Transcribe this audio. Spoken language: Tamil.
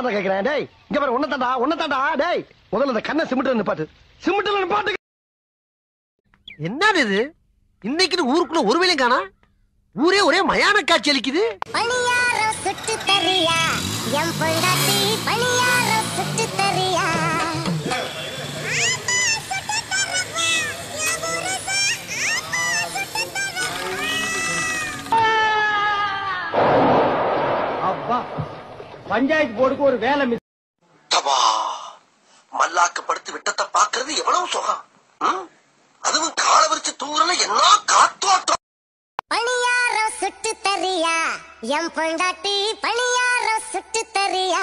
தாண்டா கேக்குறேன் டேய் இங்க பாரு உன்ன தாண்டா உன்ன தாண்டா டேய் முதல்ல இந்த கண்ணை சிமிட்டு நிப்பாட்டு சிமிட்டுல நிப்பாட்டு என்னது இது இன்னைக்கு ஊருக்குள்ள ஒரு வேலையும் காணா ஊரே ஒரே மயான காட்சி அளிக்குது பணியாரம் சுட்டு தரியா என் பொண்டாட்டி பணியாரம் சுட்டு தரியா அப்பா பஞ்சாயத்து போர்டுக்கு ஒரு வேலை மிஸ் தபா மல்லாக்கு படுத்து விட்டத்தை பாக்குறது எவ்வளவு சுகம் ம்? அதுவும் கால விரிச்சு தூரல என்ன காத்தோட்டம் பணியாரம் சுட்டு தரியா என் பொண்டாட்டி பணியாரம் சுட்டு தரியா